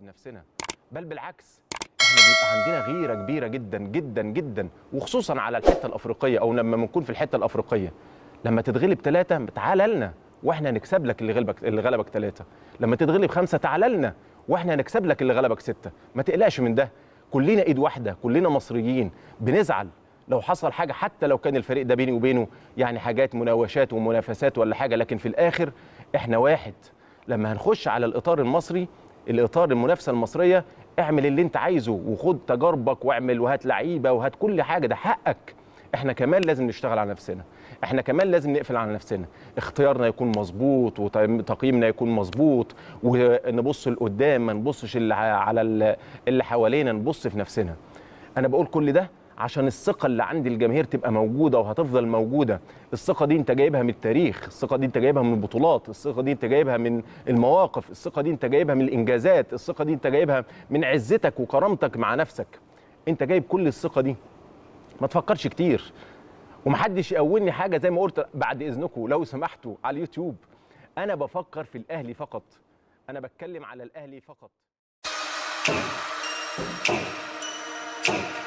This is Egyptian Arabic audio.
نفسنا بل بالعكس احنا بيبقى عندنا غيره كبيره جدا جدا جدا وخصوصا على الحته الافريقيه او لما بنكون في الحته الافريقيه لما تتغلب ثلاثه تعالى لنا واحنا نكسب لك اللي غلبك اللي غلبك ثلاثه لما تتغلب خمسه تعالى لنا واحنا نكسب لك اللي غلبك سته ما تقلقش من ده كلنا ايد واحده كلنا مصريين بنزعل لو حصل حاجه حتى لو كان الفريق ده بيني وبينه يعني حاجات مناوشات ومنافسات ولا حاجه لكن في الاخر احنا واحد لما هنخش على الاطار المصري الاطار المنافسه المصريه اعمل اللي انت عايزه وخد تجاربك واعمل وهات لعيبه وهات كل حاجه ده حقك احنا كمان لازم نشتغل على نفسنا احنا كمان لازم نقفل على نفسنا اختيارنا يكون مظبوط وتقييمنا يكون مظبوط ونبص لقدام ما نبصش اللي على اللي حوالينا نبص في نفسنا انا بقول كل ده عشان الثقه اللي عند الجماهير تبقى موجوده وهتفضل موجوده الثقه دي انت جايبها من التاريخ الثقه دي انت جايبها من البطولات الثقه دي انت جايبها من المواقف الثقه دي انت جايبها من الانجازات الثقه دي انت جايبها من عزتك وكرامتك مع نفسك انت جايب كل الثقه دي ما تفكرش كتير ومحدش يقولني حاجه زي ما قلت بعد اذنكم لو سمحتوا على اليوتيوب انا بفكر في الاهلي فقط انا بتكلم على الاهلي فقط